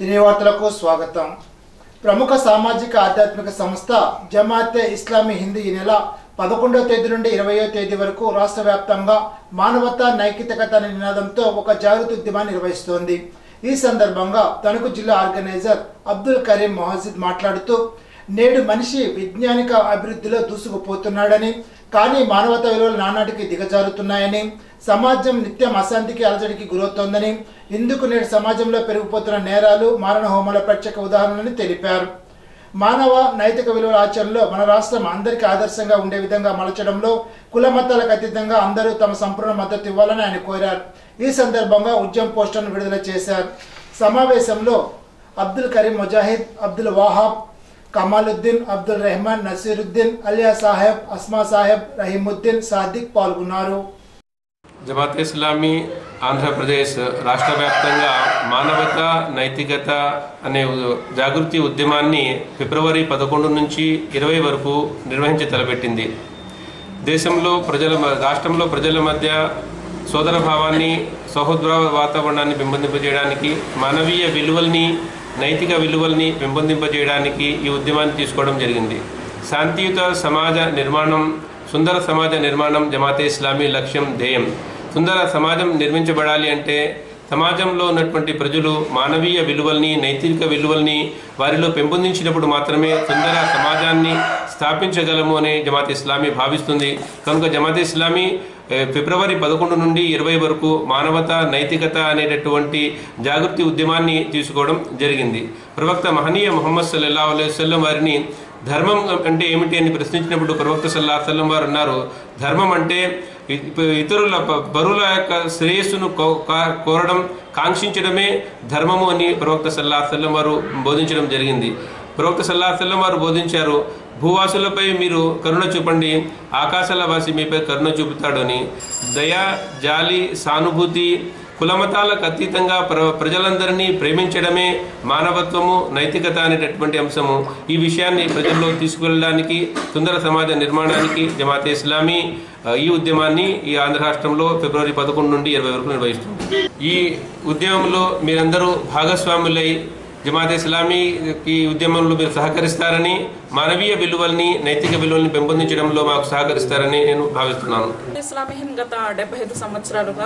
తినే వార్తలకు స్వాగతం ప్రముఖ సామాజిక ఆధ్యాత్మిక సంస్థ జమాతే ఇస్లామీ హిందూ ఈ నెల పదకొండవ తేదీ నుండి ఇరవయో తేదీ వరకు రాష్ట్ర వ్యాప్తంగా మానవతా నైతికత అనే నినాదంతో ఒక జాగృతి ఉద్యమాన్ని నిర్వహిస్తోంది ఈ సందర్భంగా తణుకు జిల్లా ఆర్గనైజర్ అబ్దుల్ కరీం మొహసిద్ మాట్లాడుతూ నేడు మనిషి విజ్ఞానిక అభివృద్ధిలో దూసుకుపోతున్నాడని కానీ మానవతా విలువలు నానాటికి దిగజారుతున్నాయని సమాజం నిత్యం అశాంతికి అలజడికి గురవుతోందని ఇందుకు నేడు సమాజంలో పెరిగిపోతున్న నేరాలు మారణ హోమాల ప్రత్యేక ఉదాహరణని తెలిపారు మానవ నైతిక విలువల ఆచరణలో మన రాష్ట్రం అందరికీ ఆదర్శంగా ఉండే విధంగా మలచడంలో కుల మతాలకు అతీతంగా అందరూ తమ సంపూర్ణ మద్దతు ఇవ్వాలని ఆయన కోరారు ఈ సందర్భంగా ఉద్యమ పోస్టర్ను విడుదల చేశారు సమావేశంలో అబ్దుల్ కరీం ముజాహిద్ అబ్దుల్ వాహాబ్ కమాలుద్దీన్ అబ్దుల్ రెహమాన్ నసీరుద్దీన్ అలియా సాహెబ్ అస్మా సాహెబ్ రహీముద్దీన్ సాదిక్ పాల్గొన్నారు జమాత్ ఇస్లామీ ఆంధ్రప్రదేశ్ రాష్ట్ర వ్యాప్తంగా మానవత నైతికత అనే ఉ- జాగృతి ఉద్యమాన్ని ఫిబ్రవరి పదకొండు నుంచి ఇరవై వరకు నిర్వహించి తలపెట్టింది దేశంలో ప్రజల మ- రాష్ట్రంలో ప్రజల మధ్య సోదర భావాన్ని సహోద్ర వాతావరణాన్ని పెంపొందింపజేయడానికి మానవీయ విలువల్ని నైతిక విలువల్ని పెంపొందింపజేయడానికి ఈ ఉద్యమాన్ని తీసుకోవడం జరిగింది శాంతియుత సమాజ నిర్మాణం సుందర సమాజ నిర్మాణం జమాతే ఇస్లామీ లక్ష్యం ధ్యేయం సుందర సమాజం నిర్మించబడాలి అంటే సమాజంలో ఉన్నటువంటి ప్రజలు మానవీయ విలువల్ని నైతిక విలువల్ని వారిలో పెంపొందించినప్పుడు మాత్రమే సుందర సమాజాన్ని స్థాపించగలము అని జమాత్ ఇస్లామీ భావిస్తుంది కనుక జమాత్ ఇస్లామీ ఏ, ఫిబ్రవరి పదకొండు నుండి ఇరవై వరకు మానవత నైతికత అనేటటువంటి జాగృతి ఉద్యమాన్ని తీసుకోవడం జరిగింది ప్రవక్త మహనీయ ముహమ్మద్ సల్లల్లాహు అలైహి వసల్లం వారిని ధర్మం అంటే ఏమిటి అని ప్రశ్నించినప్పుడు ప్రవక్త సల్లాహు అలైహి వసల్లం వారు అన్నారు ధర్మం అంటే ఇ- ఇతరుల ప- పరుల యొక్క శ్రేయస్సును కో- కా- కోరడం కాంక్షించడమే ధర్మము అని ప్రవక్త సల్లాహు అలైహి వసల్లం వారు బోధించడం జరిగింది ప్రవక్త సల్లాహు అలైహి వసల్లం వారు బోధించారు భూవాసులపై మీరు కరుణ చూపండి ఆకాశాల వాసి మీపై కరుణ చూపుతాడు అని దయ జాలి సానుభూతి కులమతాలకు అతీతంగా ప్ర ప్రజలందరినీ ప్రేమించడమే మానవత్వము నైతికత అనేటటువంటి అంశము ఈ విషయాన్ని ప్రజల్లో తీసుకువెళ్ళడానికి సుందర సమాజ నిర్మాణానికి జమాతే ఇస్లామీ ఆ, ఈ ఉద్యమాన్ని ఈ ఆంధ్ర రాష్ట్రంలో ఫిబ్రవరి పదకొండు నుండి ఇరవై వరకు నిర్వహిస్తుంది ఈ ఉద్యమంలో మీరందరూ భాగస్వాములై జమాత్ ఇస్లామీకి ఉద్యమంలో మీరు సహకరిస్తారని మానవీయ విలువల్ని నైతిక విలువల్ని పెంపొందించడంలో మాకు సహకరిస్తారని నేను భావిస్తున్నాను ఇస్లామీ హింద్ గత డెబ్బై ఐదు సంవత్సరాలుగా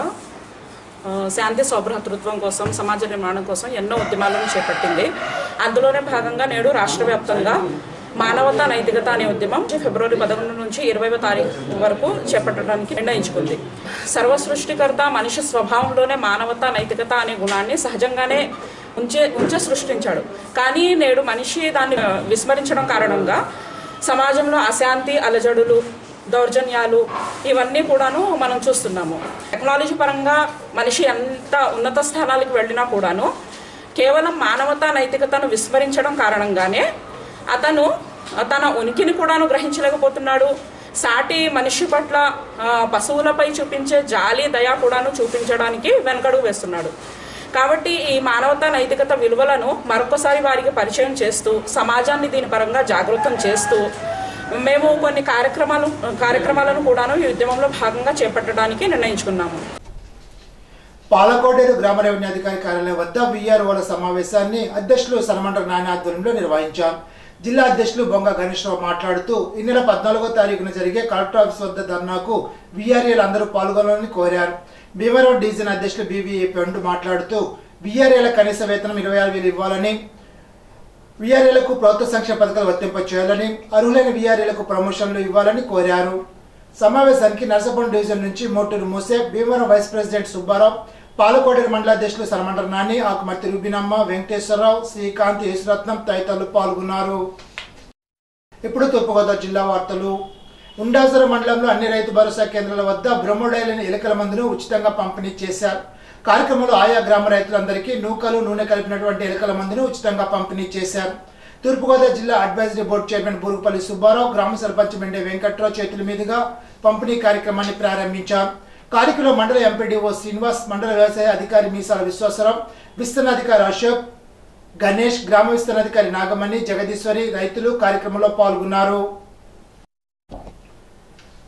ఆ, శాంతి సౌభ్రాతృత్వం కోసం సమాజ నిర్మాణం కోసం ఎన్నో ఉద్యమాలను చేపట్టింది అందులోనే భాగంగా నేడు రాష్ట్ర వ్యాప్తంగా మానవతా నైతికత అనే ఉద్యమం ఫిబ్రవరి పదకొండు నుంచి ఇరవైవ తారీఖు వరకు చేపట్టడానికి నిర్ణయించుకుంది సర్వ సృష్టికర్త మనిషి స్వభావంలోనే మానవతా నైతికత అనే గుణాన్ని సహజంగానే ఉంచే ఉంచే సృష్టించాడు కానీ నేడు మనిషి దాన్ని ఆ, విస్మరించడం కారణంగా సమాజంలో అశాంతి అలజడులు దౌర్జన్యాలు ఇవన్నీ కూడాను మనం చూస్తున్నాము టెక్నాలజీ పరంగా మనిషి ఎంత ఉన్నత స్థానాలకు వెళ్ళినా కూడాను కేవలం మానవతా నైతికతను విస్మరించడం కారణంగానే అతను తన ఉనికిని కూడాను గ్రహించలేకపోతున్నాడు సాటి మనిషి పట్ల ఆ, పశువులపై చూపించే జాలి దయ కూడాను చూపించడానికి వెనకడుగు వేస్తున్నాడు కాబట్టి ఈ మానవతా నైతికత విలువలను మరొకసారి వారికి పరిచయం చేస్తూ సమాజాన్ని దీని పరంగా జాగృతం చేస్తూ మేము కొన్ని కార్యక్రమాలు కార్యక్రమాలను కూడాను ఈ ఉద్యమంలో భాగంగా చేపట్టడానికి నిర్ణయించుకున్నాము పాలకోడేరు గ్రామ రెవెన్యూ అధికారి కార్యాలయం వద్ద విఆర్ఓల సమావేశాన్ని అధ్యక్షులు సనమంట నాని ఆధ్వర్యంలో నిర్వహించారు జిల్లా అధ్యక్షులు బొంగ గణేశ్వరరావు మాట్లాడుతూ ఈ నెల పద్నాలుగో తారీఖున జరిగే కలెక్టర్ ఆఫీస్ వద్ద ధర్నాకు విఆర్ఏలు అందరూ పాల్గొనాలని కోరారు భీమవరం డివిజన్ అధ్యక్షులు బీవీఏ పండు మాట్లాడుతూ విఆర్ఏల కనీస వేతనం ఇరవై ఆరు వేలు ఇవ్వాలని విఆర్ఏలకు ప్రభుత్వ సంక్షేమ పథకాలు వర్తింప చేయాలని అర్హులైన విఆర్ఏలకు ప్రమోషన్లు ఇవ్వాలని కోరారు సమావేశానికి నర్సపూర్ డివిజన్ నుంచి మోటూరు మూసే భీమవరం వైస్ ప్రెసిడెంట్ సుబ్బారావు పాలకోడేరు మండలాధ్యక్షులు సరమండర నాని ఆకుమర్తి రూబినమ్మ వెంకటేశ్వరరావు శ్రీకాంత్ యేసురత్నం తదితరులు పాల్గొన్నారు ఇప్పుడు తూర్పుగోదావరి జిల్లా వార్తలు ఉండాసుర మండలంలో అన్ని రైతు భరోసా కేంద్రాల వద్ద బ్రహ్మోడైలైన ఎలుకల మందును ఉచితంగా పంపిణీ చేశారు కార్యక్రమంలో ఆయా గ్రామ రైతులందరికీ నూకలు నూనె కలిపినటువంటి ఎలుకల మందును ఉచితంగా పంపిణీ చేశారు తూర్పుగోదావరి జిల్లా advisory board chairman Burugupalli Subbarao గ్రామ సర్పంచ్ మెండే వెంకట్రావు చేతుల మీదుగా పంపిణీ కార్యక్రమాన్ని ప్రారంభించారు కార్యక్రమంలో మండల ఎంపీడీఓ శ్రీనివాస్ మండల వ్యవసాయ అధికారి మీసాల విశ్వాసరావు విస్తరణాధికారి అశోక్ గణేష్ గ్రామ విస్తరణాధికారి నాగమణి జగదీశ్వరి రైతులు కార్యక్రమంలో పాల్గొన్నారు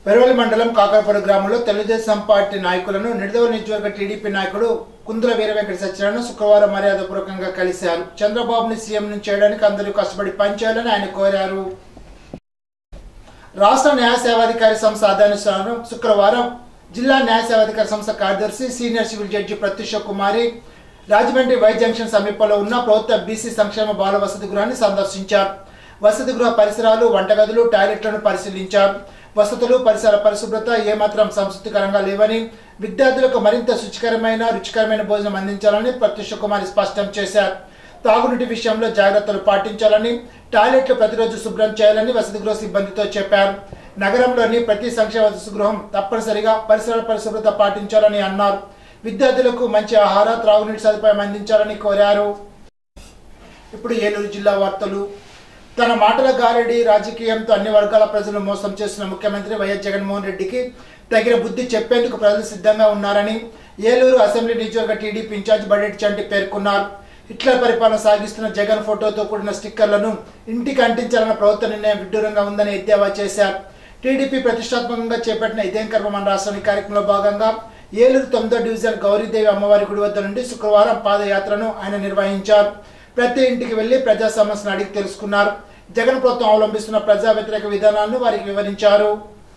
పెరవలి మండలం కాకరపూడి గ్రామంలో తెలుగుదేశం పార్టీ నాయకులను నిడదవ నియోజకవర్గ టీడీపీ నాయకుడు కుందుల వీర వెంకట సత్యనారాయణ శుక్రవారం మర్యాదపూర్వకంగా కలిశారు చంద్రబాబుని సీఎం నుంచి చేయడానికి అందరూ కష్టపడి పనిచేయాలని ఆయన కోరారు రాష్ట్ర న్యాయ సేవాధికారి సంస్థ ఆదానుసారం శుక్రవారం జిల్లా న్యాయ సేవాధికారి సంస్థ కార్యదర్శి senior civil judge Prathyusha Kumari Rajahmundry Y junction సమీపంలో ఉన్న ప్రభుత్వ బీసీ సంక్షేమ బాల వసతి గృహాన్ని సందర్శించారు వసతి గృహ పరిసరాలు వంటగదులు టాయిలెట్లను పరిశీలించారు వసతులు పరిసర పరిశుభ్రత ఏమాత్రం సంతృప్తికరంగా లేవని విద్యార్థులకు మరింత శుచికరమైన రుచికరమైన భోజనం అందించాలని ప్రత్యూష కుమారి స్పష్టం చేశారు తాగునీటి విషయంలో జాగ్రత్తలు పాటించాలని టాయిలెట్లు ప్రతిరోజు శుభ్రం చేయాలని వసతి గృహ సిబ్బందితో చెప్పారు నగరంలోని ప్రతి సంక్షేమ వసతి గృహం తప్పనిసరిగా పరిసరాల పరిశుభ్రత పాటించాలని అన్నారు విద్యార్థులకు మంచి ఆహార త్రాగునీటి సదుపాయం అందించాలని కోరారు ఇప్పుడు ఏలూరు జిల్లా వార్తలు తన మాటల గారడి రాజకీయంతో అన్ని వర్గాల ప్రజలను మోసం చేస్తున్న ముఖ్యమంత్రి వైఎస్ జగన్మోహన్ రెడ్డికి తగిన బుద్ధి చెప్పేందుకు ప్రజలు సిద్ధంగా ఉన్నారని ఏలూరు అసెంబ్లీ నియోజకవర్గ టీడీపీ ఇన్ఛార్జ్ బడెట్ చంటి పేర్కొన్నారు హిట్లర్ పరిపాలన సాగిస్తున్న జగన్ ఫోటోతో కూడిన స్టిక్కర్లను ఇంటికి అంటించాలన్న ప్రభుత్వ నిర్ణయం విడ్డూరంగా ఉందని ఎద్దేవా చేశారు టీడీపీ ప్రతిష్టాత్మకంగా చేపట్టిన ఇదేం కర్మ మన రాష్ట్రానికి కార్యక్రమంలో భాగంగా ఏలూరు తొమ్మిదో డివిజన్ గౌరీదేవి అమ్మవారి గుడి వద్ద నుండి శుక్రవారం పాదయాత్రను ఆయన నిర్వహించారు ప్రతి ఇంటికి వెళ్లి ప్రజా సమస్యను అడిగి తెలుసుకున్నారు జగన్ ప్రభుత్వం అవలంబిస్తున్న ప్రజా వ్యతిరేక విధానాలను వారికి వివరించారు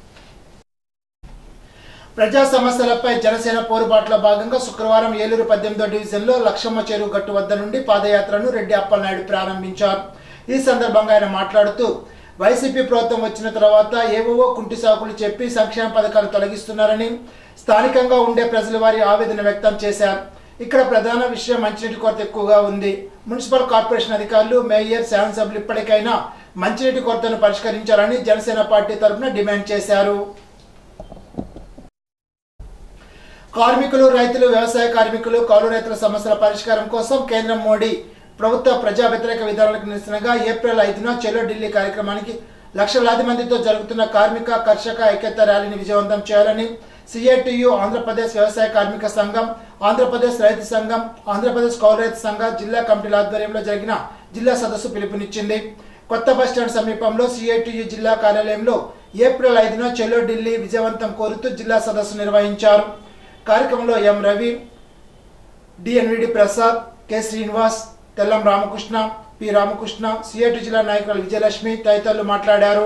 ప్రజా సమస్యలపై జనసేన పోరుబాటులో భాగంగా శుక్రవారం ఏలూరు పద్దెనిమిదో డివిజన్లో లక్షమ్మ చెరువు గట్టు వద్ద నుండి పాదయాత్రను రెడ్డి అప్పలనాయుడు ప్రారంభించారు ఈ సందర్భంగా ఆయన మాట్లాడుతూ వైసీపీ ప్రభుత్వం వచ్చిన తర్వాత ఏవో కుంటి సాకులు చెప్పి సంక్షేమ పథకాలు తొలగిస్తున్నారని స్థానికంగా ఉండే ప్రజలు వారి ఆవేదన వ్యక్తం చేశారు ఇక్కడ ప్రధాన విషయం మంచినీటి కొరత ఎక్కువగా ఉంది మున్సిపల్ కార్పొరేషన్ అధికారులు మేయర్ శాసనసభ్యులు ఇప్పటికైనా మంచినీటి కొరతను పరిష్కరించాలని జనసేన పార్టీ తరఫున డిమాండ్ చేశారు కార్మికులు రైతులు వ్యవసాయ కార్మికులు కౌలు రైతుల సమస్యల పరిష్కారం కోసం కేంద్రం మోడీ ప్రభుత్వ ప్రజా వ్యతిరేక విధానాలకు నిరసనగా ఏప్రిల్ ఐదున చెలో ఢిల్లీ కార్యక్రమానికి లక్షలాది మందితో జరుగుతున్న కార్మిక కర్షక ఐక్యత ర్యాలీని విజయవంతం చేయాలని సిఐటియు ఆంధ్రప్రదేశ్ వ్యవసాయ కార్మిక సంఘం ఆంధ్రప్రదేశ్ రైతు సంఘం ఆంధ్రప్రదేశ్ కౌలు రైతు సంఘ జిల్లా కమిటీల ఆధ్వర్యంలో జరిగిన జిల్లా సదస్సు పిలుపునిచ్చింది కొత్త బస్టాండ్ సమీపంలో సిఐటియు జిల్లా కార్యాలయంలో ఏప్రిల్ ఐదున చెలో ఢిల్లీ విజయవంతం కోరుతూ జిల్లా సదస్సు నిర్వహించారు కార్యక్రమంలో M Ravi DNVD Prasad K Srinivas Tellam Ramakrishna P Ramakrishna CIT జిల్లా నాయకులు విజయలక్ష్మి తదితరులు మాట్లాడారు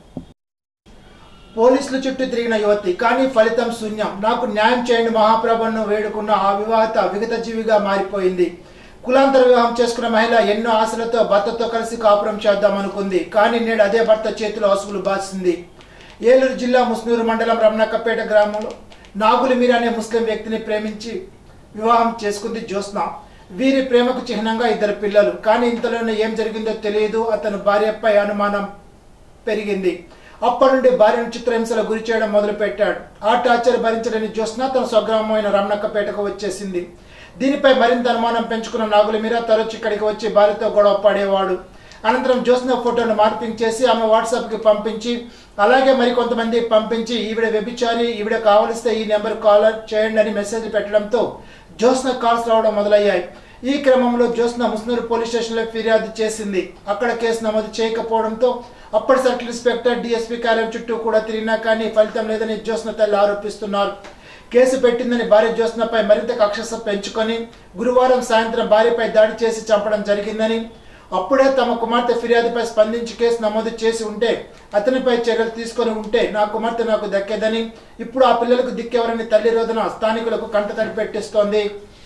పోలీసుల చుట్టూ తిరిగిన యువతి కానీ ఫలితం శూన్యం నాకు న్యాయం చేయండి మహాప్రభును వేడుకున్న ఆ వివాహత విగత జీవిగా మారిపోయింది కులాంతర వివాహం చేసుకున్న మహిళ ఎన్నో ఆశలతో భర్తతో కలిసి కాపురం చేద్దాం అనుకుంది కానీ నేడు అదే భర్త చేతిలో అసుగులు బాసింది ఏలూరు జిల్లా ముస్నూరు మండలం రమణక్కపేట గ్రామంలో నాగులు మీర అనే ముస్లిం వ్యక్తిని ప్రేమించి వివాహం చేసుకుంది జ్యోత్స్న వీరి ప్రేమకు చిహ్నంగా ఇద్దరు పిల్లలు కానీ ఇంతలోనే ఏం జరిగిందో తెలియదు అతను భార్యపై అనుమానం పెరిగింది అప్పటి నుండి భార్యను చిత్రహింసల గురి చేయడం మొదలు పెట్టాడు ఆ టార్చర్ భరించలేని జ్యోత్స్న తన స్వగ్రామమైన రమణక్కపేటకు వచ్చేసింది దీనిపై మరింత అనుమానం పెంచుకున్న నాగుల మీర తరచు ఇక్కడికి వచ్చి భార్యతో గొడవ పడేవాడు అనంతరం జ్యోత్స్న ఫోటోను మార్పింగ్ చేసి ఆమె వాట్సాప్కి పంపించి అలాగే మరికొంతమంది పంపించి ఈవిడ వ్యభిచారి ఈవిడ కావలిస్తే ఈ నెంబర్ కాల్ చేయండి అని మెసేజ్ పెట్టడంతో జ్యోత్స్న కాల్స్ రావడం మొదలయ్యాయి ఈ క్రమంలో జ్యోత్స్న ముస్నూరు పోలీస్ స్టేషన్లో ఫిర్యాదు చేసింది అక్కడ కేసు నమోదు చేయకపోవడంతో అప్పటి సర్కిల్ ఇన్స్పెక్టర్ డిఎస్పీ కార్యం చుట్టూ కూడా తిరిగినా కానీ ఫలితం లేదని జ్యోత్స్న తల్లి ఆరోపిస్తున్నారు కేసు పెట్టిందని భార్య జ్యోత్స్నపై మరింత కక్ష పెంచుకొని గురువారం సాయంత్రం భార్యపై దాడి చేసి చంపడం జరిగిందని అప్పుడే తమ కుమార్తె ఫిర్యాదుపై స్పందించి కేసు నమోదు చేసి ఉంటే అతనిపై చర్యలు తీసుకొని ఉంటే నా కుమార్తె నాకు దక్కేదని ఇప్పుడు ఆ పిల్లలకు దిక్కెవరని తల్లి రోజున స్థానికులకు కంటతడి పెట్టిస్తోంది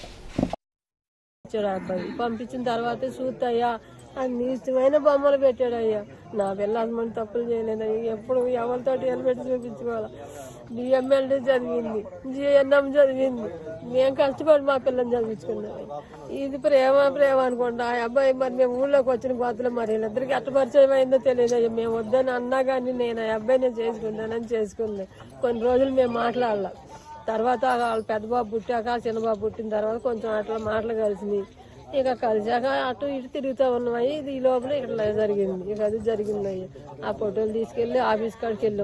ఇచ్చాడు ఆ అబ్బాయి పంపించిన తర్వాత చూస్తాయ్యా అన్ని ఇష్టమైన బొమ్మలు పెట్టాడు అయ్యా నా పిల్ల అసలు తప్పులు చేయలేదయ్యా ఎప్పుడు ఎవరితో పెట్టి చూపించుకోవాలి డిఎంఎల్డి చదివింది జిఎన్ఎం చదివింది మేము కష్టపడి మా పిల్లని చదివించుకున్నాం ఇది ప్రేమ ప్రేమ అనుకుంటా ఆ అబ్బాయి మరి మేము ఊళ్ళోకి వచ్చిన కొత్తలో మరి వీళ్ళిద్దరికి ఎట్ట పరిచయం అయిందో తెలియదు అయ్యా మేము వద్దని అన్నా కానీ నేను ఆ అబ్బాయి నేను చేసుకున్నానని చేసుకుంది కొన్ని రోజులు మేము మాట్లాడాల తర్వాత వాళ్ళ పెద్ద బాబు పుట్టాక చిన్న బాబు పుట్టిన తర్వాత కొంచెం అట్లా మాటలు కలిసినాయి ఇక కలిసాక అటు ఇటు తిరుగుతూ ఉన్నాయి ఇది ఈ లోపల ఇట్లా జరిగింది ఇక అది జరిగింది అయ్యా ఆ ఫోటోలు తీసుకెళ్ళి ఆఫీస్ కాడికి వెళ్ళాం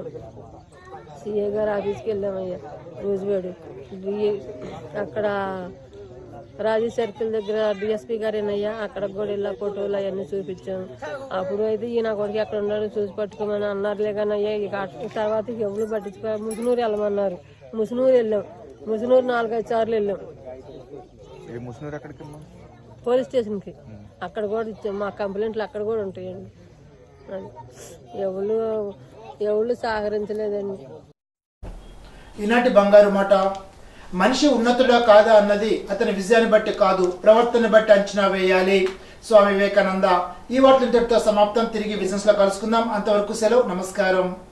సిఏ గారు ఆఫీస్కి వెళ్ళామయ్యా రోజువాడు డి- అక్కడ రాజీ సర్కిల్ దగ్గర డిఎస్పీ గారేనయ్యా అక్కడ కూడా ఇలా ఫోటోలు అవన్నీ చూపించాం అప్పుడు అయితే ఈ నా కొడుకు ఎక్కడ ఉన్నాడో చూసి పట్టుకోమని అన్నారులే కానీ అయ్యా ఇక ఆ తర్వాత ఎవరు పట్టించుకో ముసునూరు వెళ్ళమన్నారు ముసునూరు వెళ్ళాం ముసునూరు నాలుగైదు సార్లు వెళ్ళాం ఏ ముస్లిం ఎక్కడికి అమ్మా పోలీస్ స్టేషన్కి అక్కడ కూడా ఇచ్చాం మా కంప్లైంట్లు అక్కడ కూడా ఉంటాయండి అది ఎవరు ఎవరు సహకరించలేదండి ఈనాటి బంగారు మాట మనిషి ఉన్నతుడా కాదా అన్నది అతని విజయాన్ని బట్టి కాదు ప్రవర్తన బట్టి అంచనా వేయాలి స్వామి వివేకానంద ఈ వార్తలు ఇంతటితో సమాప్తం తిరిగి బిజినెస్ లో కలుసుకుందాం అంతవరకు సెలవు నమస్కారం